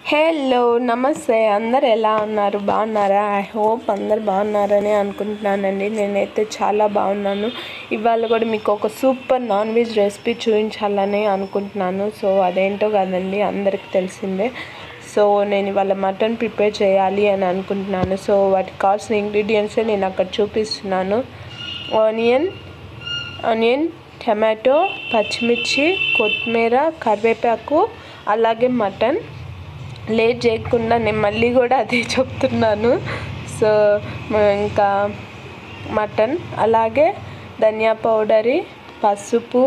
hello నమస్తే అందరు ఎలా ఉన్నారు బాగున్నారా ఐ హోప్ అందరు బాగున్నారని అనుకుంటున్నానండి నేనైతే చాలా బాగున్నాను ఇవాళ కూడా మీకు ఒక సూపర్ నాన్ వెజ్ రెసిపీ చూపించాలని అనుకుంటున్నాను సో అదేంటో కదండి అందరికి తెలిసిందే సో నేను ఇవాళ మటన్ ప్రిపేర్ చేయాలి అని అనుకుంటున్నాను సో వాటికి కావాల్సిన ఇంగ్రీడియంట్స్ నేను అక్కడ చూపిస్తున్నాను ఆనియన్ ఆనియన్ టమాటో పచ్చిమిర్చి కొత్తిమీర కరివేపాకు అలాగే మటన్ లేట్ చేయకుండా నేను మళ్ళీ కూడా అదే చెప్తున్నాను సో మ- ఇంకా మటన్ అలాగే ధనియా పౌడరి పసుపు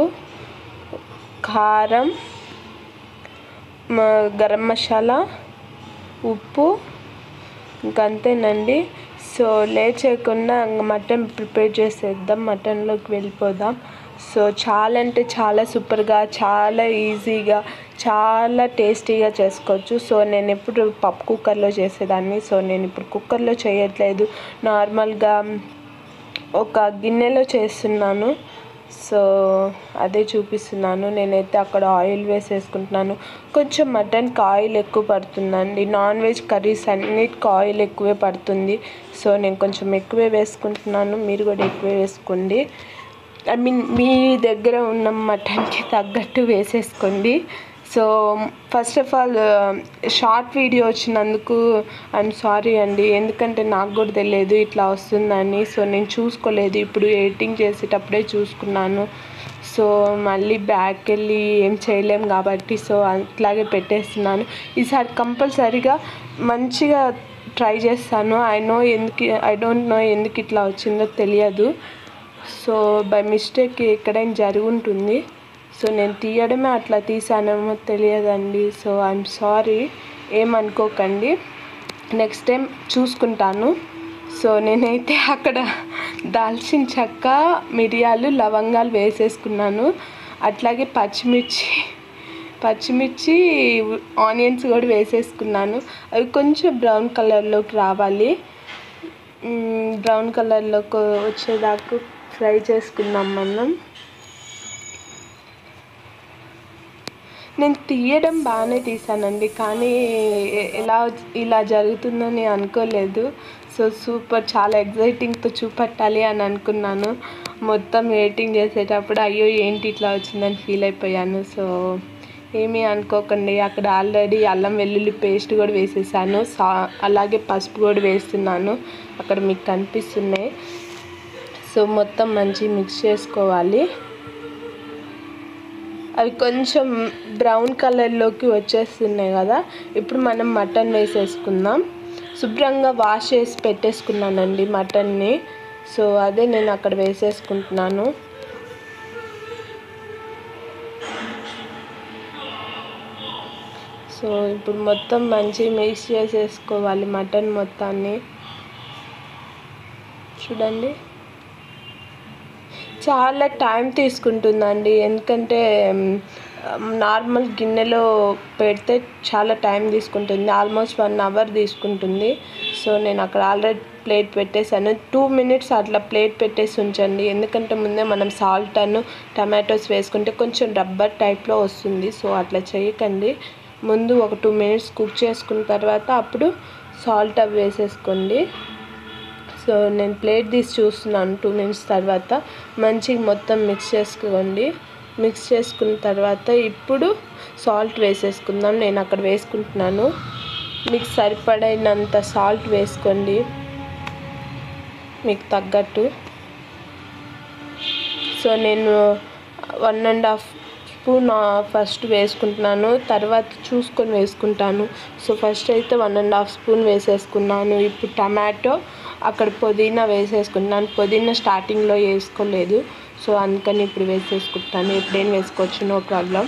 కారం మ- గరం మసాలా ఉప్పు ఇంకంతేనండి సో లేట్ చేయకుండా ఇంక మటన్ ప్రిపేర్ చేసేద్దాం మటన్లోకి వెళ్ళిపోదాం సో చాలా అంటే చాలా సూపర్గా చాలా ఈజీగా చాలా టేస్టీగా చేసుకోవచ్చు సో నేను ఎప్పుడు పప్పు కుక్కర్లో చేసేదాన్ని సో నేను ఇప్పుడు కుక్కర్లో చేయట్లేదు నార్మల్గా ఒక గిన్నెలో చేస్తున్నాను సో అదే చూపిస్తున్నాను నేనైతే అక్కడ ఆయిల్ వేసేసుకుంటున్నాను కొంచెం మటన్కి ఆయిల్ ఎక్కువ పడుతుందండి నాన్ వెజ్ కర్రీస్ అన్నిటికి ఆయిల్ ఎక్కువే పడుతుంది సో నేను కొంచెం ఎక్కువే వేసుకుంటున్నాను మీరు కూడా ఎక్కువే వేసుకోండి ఐ మీన్ మీ దగ్గర ఉన్న మటన్కి తగ్గట్టు వేసేసుకోండి so first of all short video వచ్చినందుకు ఐఎమ్ సారీ అండి ఎందుకంటే నాకు కూడా తెలియదు ఇట్లా వస్తుందని సో నేను చూసుకోలేదు ఇప్పుడు ఎడిటింగ్ చేసేటప్పుడే చూసుకున్నాను సో మళ్ళీ బ్యాక్ వెళ్ళి ఏం చేయలేం కాబట్టి సో అట్లాగే పెట్టేస్తున్నాను ఈసారి కంపల్సరీగా మంచిగా ట్రై చేస్తాను ఐ నో ఎందుకు ఐ డోంట్ నో ఎందుకు ఇట్లా వచ్చిందో తెలియదు సో బై మిస్టేక్ ఎక్కడైనా జరిగి ఉంటుంది సో నేను తీయడమే అట్లా తీసానేమో తెలియదండి సో ఐఎమ్ సారీ ఏమనుకోకండి నెక్స్ట్ టైం చూసుకుంటాను సో నేనైతే అక్కడ దాల్చిన చెక్క మిరియాలు లవంగాలు వేసేసుకున్నాను అట్లాగే పచ్చిమిర్చి పచ్చిమిర్చి ఆనియన్స్ కూడా వేసేసుకున్నాను అవి కొంచెం బ్రౌన్ కలర్లోకి రావాలి మ్, బ్రౌన్ కలర్లోకి వచ్చేదాకా ఫ్రై చేసుకుందాం మనం నేను తీయడం బాగానే తీసానండి కానీ ఎ- ఎలా ఇలా జరుగుతుందని అనుకోలేదు సో సూపర్ చాలా ఎగ్జైటింగ్తో చూపెట్టాలి అని అనుకున్నాను మొత్తం ఎడిటింగ్ చేసేటప్పుడు అయ్యో ఏంటి ఇట్లా వచ్చిందని ఫీల్ అయిపోయాను సో ఏమీ అనుకోకండి అక్కడ ఆల్రెడీ అల్లం వెల్లుల్లి పేస్ట్ కూడా వేసేసాను సా అలాగే పసుపు కూడా వేస్తున్నాను అక్కడ మీకు కనిపిస్తున్నాయి సో మొత్తం మంచి మిక్స్ చేసుకోవాలి అవి కొంచెం బ్రౌన్ కలర్లోకి వచ్చేస్తున్నాయి కదా ఇప్పుడు మనం మటన్ వేసేసుకుందాం శుభ్రంగా వాష్ చేసి పెట్టేసుకున్నానండి మటన్ని సో అదే నేను అక్కడ వేసేసుకుంటున్నాను సో ఇప్పుడు మొత్తం మంచి మిక్స్ చేసేసుకోవాలి మటన్ మొత్తాన్ని చూడండి చాలా టైం తీసుకుంటుందండి ఎందుకంటే మ్, నార్మల్ గిన్నెలో పెడితే చాలా టైం తీసుకుంటుంది ఆల్మోస్ట్ వన్ అవర్ తీసుకుంటుంది సో నేను అక్కడ ఆల్రెడీ ప్లేట్ పెట్టేశాను టూ మినిట్స్ అట్లా ప్లేట్ పెట్టేసి ఉంచండి ఎందుకంటే ముందే మనం సాల్ట్ అను టమాటోస్ వేసుకుంటే కొంచెం రబ్బర్ టైప్లో వస్తుంది సో అట్లా చేయకండి ముందు ఒక టూ మినిట్స్ కుక్ చేసుకున్న తర్వాత అప్పుడు సాల్ట్ అవి వేసేసుకోండి సో నేను ప్లేట్ తీసి చూస్తున్నాను టూ మినిట్స్ తర్వాత మంచిగా మొత్తం మిక్స్ చేసుకోండి మిక్స్ చేసుకున్న తర్వాత ఇప్పుడు సాల్ట్ వేసేసుకుందాం నేను అక్కడ వేసుకుంటున్నాను మీకు సరిపడినంత సాల్ట్ వేసుకోండి మీకు తగ్గట్టు సో నేను one and half spoon first వేసుకుంటున్నాను తర్వాత చూసుకొని వేసుకుంటాను సో ఫస్ట్ అయితే వన్ అండ్ హాఫ్ స్పూన్ వేసేసుకున్నాను ఇప్పుడు టమాటో అక్కడ పుదీనా వేసేసుకున్నాను పుదీనా స్టార్టింగ్లో వేసుకోలేదు సో అందుకని ఇప్పుడు వేసేసుకుంటాను ఎప్పుడైనా వేసుకోవచ్చు నో ప్రాబ్లం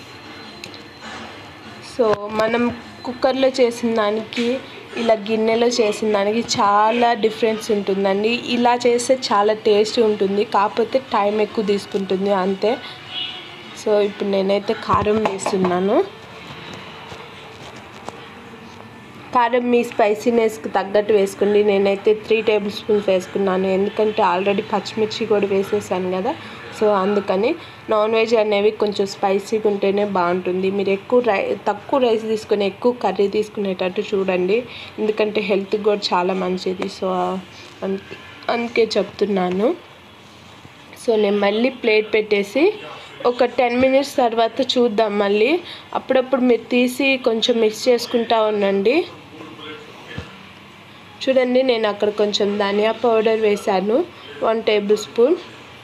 సో మనం కుక్కర్లో చేసిన దానికి ఇలా గిన్నెలో చేసిన దానికి చాలా డిఫరెన్స్ ఉంటుందండి ఇలా చేస్తే చాలా టేస్ట్ ఉంటుంది కాకపోతే టైం ఎక్కువ తీసుకుంటుంది అంతే సో ఇప్పుడు నేనైతే కారం వేస్తున్నాను కారం మీ స్పైసీనెస్కి తగ్గట్టు వేసుకోండి నేనైతే త్రీ టేబుల్ స్పూన్స్ వేసుకున్నాను ఎందుకంటే ఆల్రెడీ పచ్చిమిర్చి కూడా వేసేసాను కదా సో అందుకని నాన్ వెజ్ అనేవి కొంచెం స్పైసీగా ఉంటేనే బాగుంటుంది మీరు ఎక్కువ రై తక్కువ రైస్ తీసుకొని ఎక్కువ కర్రీ తీసుకునేటట్టు చూడండి ఎందుకంటే హెల్త్కి కూడా చాలా మంచిది సో అందుకే అందుకే చెప్తున్నాను సో నేను మళ్ళీ ప్లేట్ పెట్టేసి ఒక టెన్ మినిట్స్ తర్వాత చూద్దాం మళ్ళీ అప్పుడప్పుడు మీరు తీసి కొంచెం మిక్స్ చేసుకుంటా ఉండండి చూడండి నేను అక్కడ కొంచెం ధనియా పౌడర్ వేశాను వన్ టేబుల్ స్పూన్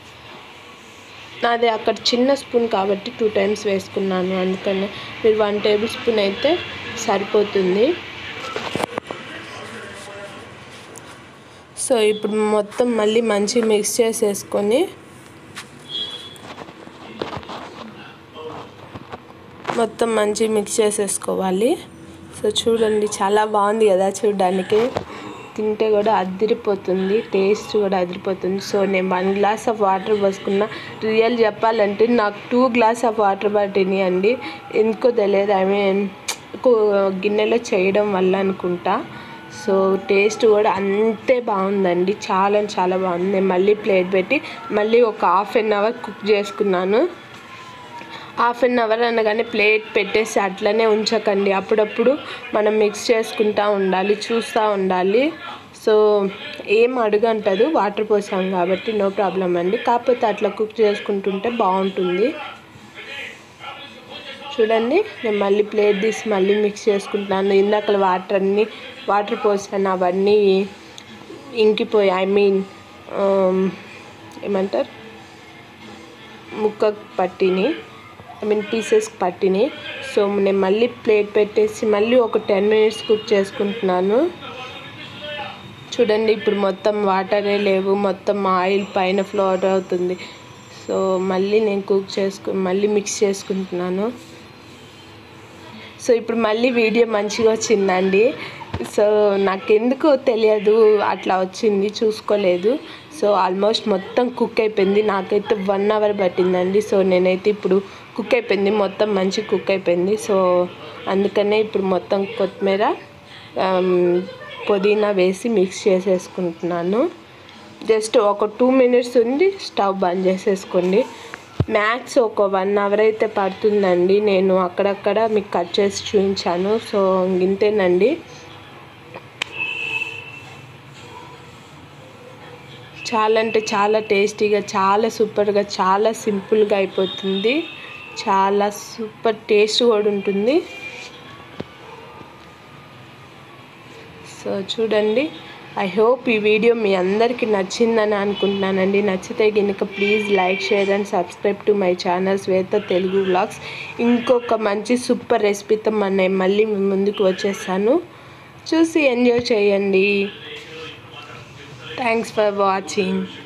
నాది అక్కడ చిన్న స్పూన్ కాబట్టి టూ టైమ్స్ వేసుకున్నాను అందుకని మీరు వన్ టేబుల్ స్పూన్ అయితే సరిపోతుంది సో ఇప్పుడు మొత్తం మళ్ళీ మంచి మిక్స్ చేసేసుకొని మొత్తం మంచి మిక్స్ చేసేసుకోవాలి సో చూడండి చాలా బాగుంది కదా చూడడానికి తింటే కూడా అదిరిపోతుంది టేస్ట్ కూడా అదిరిపోతుంది సో నేను వన్ గ్లాస్ ఆఫ్ వాటర్ పోసుకున్న రియల్ చెప్పాలంటే నాకు టూ గ్లాస్ ఆఫ్ వాటర్ పట్టినాయి అండి ఎందుకో తెలియదు ఐ మీన్ గిన్నెలో చేయడం వల్ల అనుకుంటా సో టేస్ట్ కూడా అంతే బాగుందండి చాలా చాలా బాగుంది నేను మళ్ళీ ప్లేట్ పెట్టి మళ్ళీ ఒక హాఫ్ అన్ అవర్ కుక్ చేసుకున్నాను హాఫ్ అన్ అవర్ అనగానే ప్లేట్ పెట్టేసి అట్లనే ఉంచకండి అప్పుడప్పుడు మనం మిక్స్ చేసుకుంటూ ఉండాలి చూస్తూ ఉండాలి సో ఏం అడుగంటదు వాటర్ పోసాం కాబట్టి నో ప్రాబ్లం అండి కాకపోతే అట్లా కుక్ చేసుకుంటుంటే బాగుంటుంది చూడండి నేను మళ్ళీ ప్లేట్ తీసి మళ్ళీ మిక్స్ చేసుకుంటున్నాను ఇందాక వాటర్ అన్నీ వాటర్ పోసాను అవన్నీ ఇంకిపోయి ఐ మీన్ ఏమంటారు ముక్కకు పట్టిని ఐ మీన్ పీసెస్కి పట్టినాయి సో నేను మళ్ళీ ప్లేట్ పెట్టేసి మళ్ళీ ఒక టెన్ మినిట్స్ కుక్ చేసుకుంటున్నాను చూడండి ఇప్పుడు మొత్తం వాటరే లేవు మొత్తం ఆయిల్ పైన ఫ్లోట్ అవుతుంది సో మళ్ళీ నేను కుక్ చేసుకు మళ్ళీ మిక్స్ చేసుకుంటున్నాను సో ఇప్పుడు మళ్ళీ వీడియో మంచిగా వచ్చిందండి సో నాకెందుకో తెలియదు అట్లా వచ్చింది చూసుకోలేదు సో ఆల్మోస్ట్ మొత్తం కుక్ అయిపోయింది నాకైతే వన్ అవర్ పట్టిందండి సో నేనైతే ఇప్పుడు కుక్ అయిపోయింది మొత్తం మంచి కుక్ అయిపోయింది సో అందుకనే ఇప్పుడు మొత్తం కొత్తిమీర పుదీనా వేసి మిక్స్ చేసేసుకుంటున్నాను జస్ట్ ఒక టూ మినిట్స్ ఉండి స్టవ్ బంద్ చేసేసుకోండి మ్యాక్స్ ఒక వన్ అవర్ అయితే పడుతుందండి నేను అక్కడక్కడ మీకు కట్ చేసి చూపించాను సో ఇంతేనండి చాలా అంటే చాలా టేస్టీగా చాలా సూపర్గా చాలా సింపుల్గా అయిపోతుంది చాలా సూపర్ టేస్ట్ కూడా ఉంటుంది సో చూడండి ఐ హోప్ ఈ వీడియో మీ అందరికీ నచ్చిందని అనుకుంటున్నానండి నచ్చితే కనుక please like share and subscribe to my channel Shweta Telugu vlogs ఇంకొక మంచి సూపర్ రెసిపీతో మన మళ్ళీ మీ ముందుకు వచ్చేసాను చూసి ఎంజాయ్ చేయండి థ్యాంక్స్ ఫర్ వాచింగ్